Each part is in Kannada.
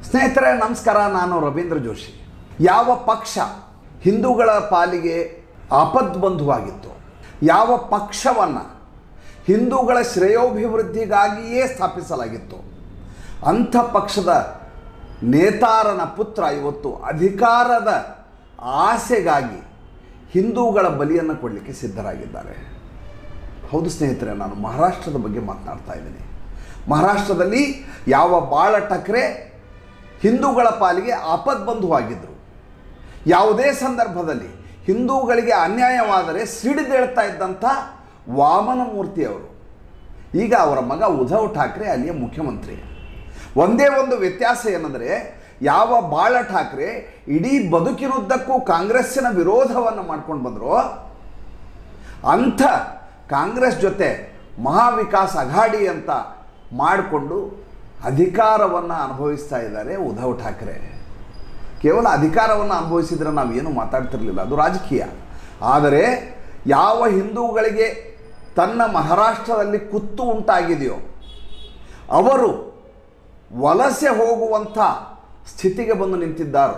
ಸ್ನೇಹಿತರೆ ನಮಸ್ಕಾರ ನಾನು ರವೀಂದ್ರ ಜೋಶಿ ಯಾವ ಪಕ್ಷ ಹಿಂದೂಗಳ ಪಾಲಿಗೆ ಆಪದ್ಬಂಧುವಾಗಿತ್ತು ಯಾವ ಪಕ್ಷವನ್ನು ಹಿಂದೂಗಳ ಶ್ರೇಯೋಭಿವೃದ್ಧಿಗಾಗಿಯೇ ಸ್ಥಾಪಿಸಲಾಗಿತ್ತು ಅಂಥ ಪಕ್ಷದ ನೇತಾರನ ಪುತ್ರ ಇವತ್ತು ಅಧಿಕಾರದ ಆಸೆಗಾಗಿ ಹಿಂದೂಗಳ ಬಲಿಯನ್ನು ಕೊಡಲಿಕ್ಕೆ ಸಿದ್ಧರಾಗಿದ್ದಾರೆ ಹೌದು ಸ್ನೇಹಿತರೆ ನಾನು ಮಹಾರಾಷ್ಟ್ರದ ಬಗ್ಗೆ ಮಾತನಾಡ್ತಾ ಇದ್ದೀನಿ ಮಹಾರಾಷ್ಟ್ರದಲ್ಲಿ ಯಾವ ಬಾಳ ಠಕ್ರೆ ಹಿಂದೂಗಳ ಪಾಲಿಗೆ ಆಪದ್ಬಂಧುವಾಗಿದ್ದರು ಯಾವುದೇ ಸಂದರ್ಭದಲ್ಲಿ ಹಿಂದೂಗಳಿಗೆ ಅನ್ಯಾಯವಾದರೆ ಸಿಡಿದೇಳ್ತಾ ಇದ್ದಂಥ ವಾಮನ ಮೂರ್ತಿಯವರು ಈಗ ಅವರ ಮಗ ಉದ್ಧವ್ ಠಾಕ್ರೆ ಅಲ್ಲಿಯ ಮುಖ್ಯಮಂತ್ರಿ ಒಂದೇ ಒಂದು ವ್ಯತ್ಯಾಸ ಏನಂದರೆ ಯಾವ ಬಾಳ ಠಾಕ್ರೆ ಇಡೀ ಬದುಕಿನುದ್ದಕ್ಕೂ ಕಾಂಗ್ರೆಸ್ಸಿನ ವಿರೋಧವನ್ನು ಮಾಡ್ಕೊಂಡು ಬಂದರು ಅಂಥ ಕಾಂಗ್ರೆಸ್ ಜೊತೆ ಮಹಾವಿಕಾಸ್ ಅಘಾಡಿ ಅಂತ ಮಾಡಿಕೊಂಡು ಅಧಿಕಾರವನ್ನು ಅನುಭವಿಸ್ತಾ ಇದ್ದಾರೆ ಉದ್ಧವ್ ಠಾಕ್ರೆ ಕೇವಲ ಅಧಿಕಾರವನ್ನು ಅನುಭವಿಸಿದರೆ ನಾವೇನು ಮಾತಾಡ್ತಿರ್ಲಿಲ್ಲ ಅದು ರಾಜಕೀಯ ಆದರೆ ಯಾವ ಹಿಂದೂಗಳಿಗೆ ತನ್ನ ಮಹಾರಾಷ್ಟ್ರದಲ್ಲಿ ಕುತ್ತು ಉಂಟಾಗಿದೆಯೋ ಅವರು ವಲಸೆ ಹೋಗುವಂಥ ಸ್ಥಿತಿಗೆ ಬಂದು ನಿಂತಿದ್ದಾರೆ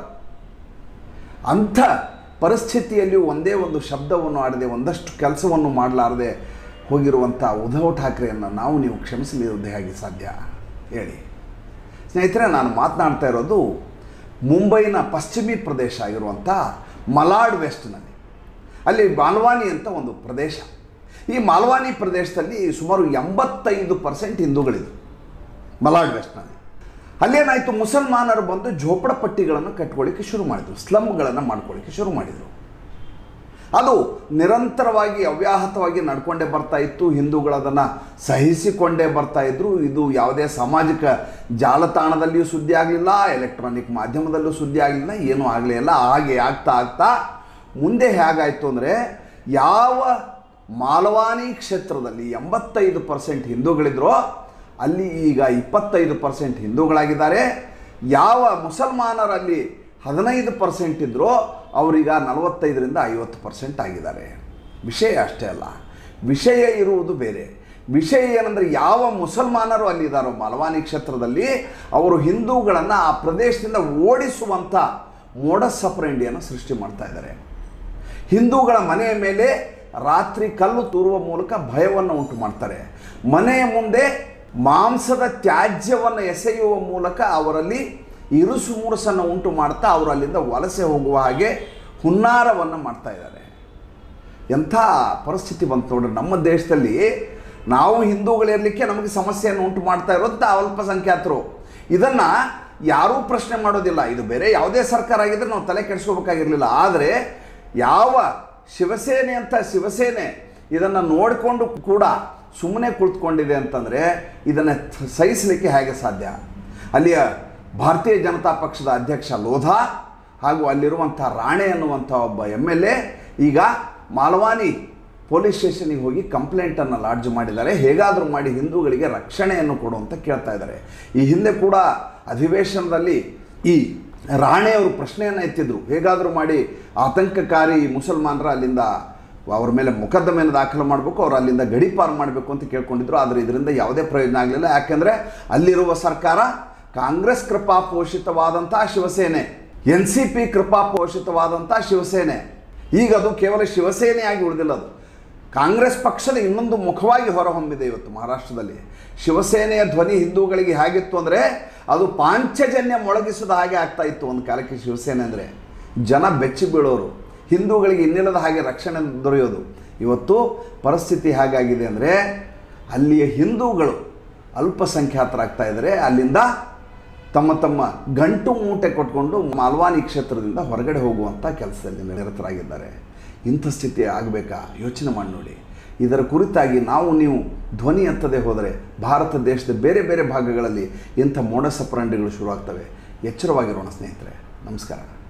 ಅಂಥ ಪರಿಸ್ಥಿತಿಯಲ್ಲಿಯೂ ಒಂದೇ ಒಂದು ಶಬ್ದವನ್ನು ಆಡದೆ ಒಂದಷ್ಟು ಕೆಲಸವನ್ನು ಮಾಡಲಾರದೆ ಹೋಗಿರುವಂಥ ಉದ್ಧವ್ ಠಾಕ್ರೆಯನ್ನು ನಾವು ನೀವು ಕ್ಷಮಿಸಲಿರುವುದೇ ಹೇಗೆ ಸಾಧ್ಯ ಹೇಳಿ ಸ್ನೇಹಿತರೆ ನಾನು ಮಾತನಾಡ್ತಾ ಇರೋದು ಮುಂಬೈನ ಪಶ್ಚಿಮಿ ಪ್ರದೇಶ ಆಗಿರುವಂಥ ಮಲಾಡ್ ವೆಸ್ಟ್ನಲ್ಲಿ ಅಲ್ಲಿ ಮಾಲ್ವಾನಿ ಅಂತ ಒಂದು ಪ್ರದೇಶ ಈ ಮಾಲ್ವಾನಿ ಪ್ರದೇಶದಲ್ಲಿ ಸುಮಾರು ಎಂಬತ್ತೈದು ಪರ್ಸೆಂಟ್ ಹಿಂದೂಗಳಿದ್ರು ಮಲಾಡ್ ವೆಸ್ಟ್ನಲ್ಲಿ ಅಲ್ಲೇನಾಯಿತು ಮುಸಲ್ಮಾನರು ಬಂದು ಝೋಪಡಪಟ್ಟಿಗಳನ್ನು ಕಟ್ಕೊಳ್ಳಿಕ್ಕೆ ಶುರು ಮಾಡಿದರು ಸ್ಲಮ್ಗಳನ್ನು ಮಾಡ್ಕೊಳ್ಳಿಕ್ಕೆ ಶುರು ಮಾಡಿದರು ಅದು ನಿರಂತರವಾಗಿ ಅವ್ಯಾಹತವಾಗಿ ನಡ್ಕೊಂಡೇ ಬರ್ತಾ ಇತ್ತು ಹಿಂದೂಗಳು ಅದನ್ನು ಸಹಿಸಿಕೊಂಡೇ ಬರ್ತಾ ಇದ್ರು ಇದು ಯಾವುದೇ ಸಾಮಾಜಿಕ ಜಾಲತಾಣದಲ್ಲಿಯೂ ಸುದ್ದಿ ಆಗಲಿಲ್ಲ ಎಲೆಕ್ಟ್ರಾನಿಕ್ ಮಾಧ್ಯಮದಲ್ಲೂ ಸುದ್ದಿ ಆಗಲಿಲ್ಲ ಏನೂ ಆಗಲೇ ಇಲ್ಲ ಹಾಗೆ ಆಗ್ತಾ ಆಗ್ತಾ ಮುಂದೆ ಹೇಗಾಯಿತು ಅಂದರೆ ಯಾವ ಮಾಲವಾನಿ ಕ್ಷೇತ್ರದಲ್ಲಿ ಎಂಬತ್ತೈದು ಪರ್ಸೆಂಟ್ ಹಿಂದೂಗಳಿದ್ರೋ ಅಲ್ಲಿ ಈಗ ಇಪ್ಪತ್ತೈದು ಪರ್ಸೆಂಟ್ ಹಿಂದೂಗಳಾಗಿದ್ದಾರೆ ಯಾವ ಮುಸಲ್ಮಾನರಲ್ಲಿ ಹದಿನೈದು ಪರ್ಸೆಂಟ್ ಇದ್ರೋ ಅವರೀಗ ನಲವತ್ತೈದರಿಂದ ಐವತ್ತು ಪರ್ಸೆಂಟ್ ಆಗಿದ್ದಾರೆ ವಿಷಯ ಅಷ್ಟೇ ಅಲ್ಲ ವಿಷಯ ಇರುವುದು ಬೇರೆ ವಿಷಯ ಏನಂದರೆ ಯಾವ ಮುಸಲ್ಮಾನರು ಅಲ್ಲಿದ್ದಾರೋ ಮಲವಾನಿ ಕ್ಷೇತ್ರದಲ್ಲಿ ಅವರು ಹಿಂದೂಗಳನ್ನು ಆ ಪ್ರದೇಶದಿಂದ ಓಡಿಸುವಂಥ ಮೋಡಸ್ ಸಪ್ರೆಂಡಿಯನ್ನು ಸೃಷ್ಟಿ ಮಾಡ್ತಾ ಇದ್ದಾರೆ ಹಿಂದೂಗಳ ಮನೆಯ ಮೇಲೆ ರಾತ್ರಿ ಕಲ್ಲು ತೂರುವ ಮೂಲಕ ಭಯವನ್ನು ಉಂಟು ಮಾಡ್ತಾರೆ ಮನೆಯ ಮುಂದೆ ಮಾಂಸದ ತ್ಯಾಜ್ಯವನ್ನು ಎಸೆಯುವ ಮೂಲಕ ಅವರಲ್ಲಿ ಇರುಸು ಮುರುಸನ್ನು ಉಂಟು ಮಾಡ್ತಾ ಅವರು ಅಲ್ಲಿಂದ ವಲಸೆ ಹೋಗುವ ಹಾಗೆ ಹುನ್ನಾರವನ್ನು ಮಾಡ್ತಾ ಇದ್ದಾರೆ ಎಂಥ ಪರಿಸ್ಥಿತಿ ಬಂತು ನೋಡ್ರಿ ನಮ್ಮ ದೇಶದಲ್ಲಿ ನಾವು ಹಿಂದೂಗಳಿರಲಿಕ್ಕೆ ನಮಗೆ ಸಮಸ್ಯೆಯನ್ನು ಉಂಟು ಮಾಡ್ತಾ ಇರೋಂಥ ಅಲ್ಪಸಂಖ್ಯಾತರು ಇದನ್ನು ಯಾರೂ ಪ್ರಶ್ನೆ ಮಾಡೋದಿಲ್ಲ ಇದು ಬೇರೆ ಯಾವುದೇ ಸರ್ಕಾರ ಆಗಿದ್ರೆ ನಾವು ತಲೆ ಕೆಡಿಸ್ಕೋಬೇಕಾಗಿರಲಿಲ್ಲ ಆದರೆ ಯಾವ ಶಿವಸೇನೆ ಅಂತ ಶಿವಸೇನೆ ಇದನ್ನು ನೋಡಿಕೊಂಡು ಕೂಡ ಸುಮ್ಮನೆ ಕುಳಿತುಕೊಂಡಿದೆ ಅಂತಂದರೆ ಇದನ್ನು ಸಹಿಸಲಿಕ್ಕೆ ಹೇಗೆ ಸಾಧ್ಯ ಅಲ್ಲಿಯ ಭಾರತೀಯ ಜನತಾ ಪಕ್ಷದ ಅಧ್ಯಕ್ಷ ಲೋಧಾ ಹಾಗೂ ಅಲ್ಲಿರುವಂಥ ರಾಣೆ ಅನ್ನುವಂಥ ಒಬ್ಬ ಎಮ್ ಎಲ್ ಎ ಈಗ ಮಾಲವಾನಿ ಪೊಲೀಸ್ ಸ್ಟೇಷನಿಗೆ ಹೋಗಿ ಕಂಪ್ಲೇಂಟನ್ನು ಲಾಡ್ಜ್ ಮಾಡಿದ್ದಾರೆ ಹೇಗಾದರೂ ಮಾಡಿ ಹಿಂದೂಗಳಿಗೆ ರಕ್ಷಣೆಯನ್ನು ಕೊಡು ಅಂತ ಕೇಳ್ತಾ ಇದ್ದಾರೆ ಈ ಹಿಂದೆ ಕೂಡ ಅಧಿವೇಶನದಲ್ಲಿ ಈ ರಾಣೆಯವರು ಪ್ರಶ್ನೆಯನ್ನು ಎತ್ತಿದ್ರು ಹೇಗಾದರೂ ಮಾಡಿ ಆತಂಕಕಾರಿ ಮುಸಲ್ಮಾನರ ಅಲ್ಲಿಂದ ಅವ್ರ ಮೇಲೆ ಮೊಕದ್ದಮೆಯನ್ನು ದಾಖಲು ಮಾಡಬೇಕು ಅವ್ರು ಅಲ್ಲಿಂದ ಗಡಿಪಾರು ಮಾಡಬೇಕು ಅಂತ ಕೇಳ್ಕೊಂಡಿದ್ರು ಆದರೆ ಇದರಿಂದ ಯಾವುದೇ ಪ್ರಯೋಜನ ಆಗಲಿಲ್ಲ ಯಾಕೆಂದರೆ ಅಲ್ಲಿರುವ ಸರ್ಕಾರ ಕಾಂಗ್ರೆಸ್ ಕೃಪಾ ಪೋಷಿತವಾದಂಥ ಶಿವಸೇನೆ ಎನ್ ಸಿ ಪಿ ಕೃಪಾ ಪೋಷಿತವಾದಂಥ ಶಿವಸೇನೆ ಈಗ ಅದು ಕೇವಲ ಶಿವಸೇನೆಯಾಗಿ ಉಳಿದಿಲ್ಲ ಅದು ಕಾಂಗ್ರೆಸ್ ಪಕ್ಷದ ಇನ್ನೊಂದು ಮುಖವಾಗಿ ಹೊರಹೊಮ್ಮಿದೆ ಇವತ್ತು ಮಹಾರಾಷ್ಟ್ರದಲ್ಲಿ ಶಿವಸೇನೆಯ ಧ್ವನಿ ಹಿಂದೂಗಳಿಗೆ ಹೇಗಿತ್ತು ಅಂದರೆ ಅದು ಪಾಂಚಜನ್ಯ ಮೊಳಗಿಸದ ಹಾಗೆ ಆಗ್ತಾ ಇತ್ತು ಒಂದು ಕಾಲಕ್ಕೆ ಶಿವಸೇನೆ ಅಂದರೆ ಜನ ಬೆಚ್ಚಿ ಬೀಳೋರು ಹಿಂದೂಗಳಿಗೆ ಇನ್ನಿಲ್ಲದ ಹಾಗೆ ರಕ್ಷಣೆ ದೊರೆಯೋದು ಇವತ್ತು ಪರಿಸ್ಥಿತಿ ಹೇಗಾಗಿದೆ ಅಂದರೆ ಅಲ್ಲಿಯ ಹಿಂದೂಗಳು ಅಲ್ಪಸಂಖ್ಯಾತರಾಗ್ತಾ ಇದ್ದಾರೆ ಅಲ್ಲಿಂದ ತಮ್ಮ ತಮ್ಮ ಗಂಟು ಮೂಟೆ ಕೊಟ್ಕೊಂಡು ಮಾಲ್ವಾನಿ ಕ್ಷೇತ್ರದಿಂದ ಹೊರಗಡೆ ಹೋಗುವಂಥ ಕೆಲಸದಲ್ಲಿ ನಿರತರಾಗಿದ್ದಾರೆ ಇಂಥ ಸ್ಥಿತಿ ಆಗಬೇಕಾ ಯೋಚನೆ ಮಾಡಿ ನೋಡಿ ಇದರ ಕುರಿತಾಗಿ ನಾವು ನೀವು ಧ್ವನಿ ಎತ್ತದೆ ಹೋದರೆ ಭಾರತ ದೇಶದ ಬೇರೆ ಬೇರೆ ಭಾಗಗಳಲ್ಲಿ ಇಂಥ ಮೋಡ ಸಪ್ರಂಡಿಗಳು ಶುರುವಾಗ್ತವೆ ಎಚ್ಚರವಾಗಿರೋಣ ಸ್ನೇಹಿತರೆ ನಮಸ್ಕಾರ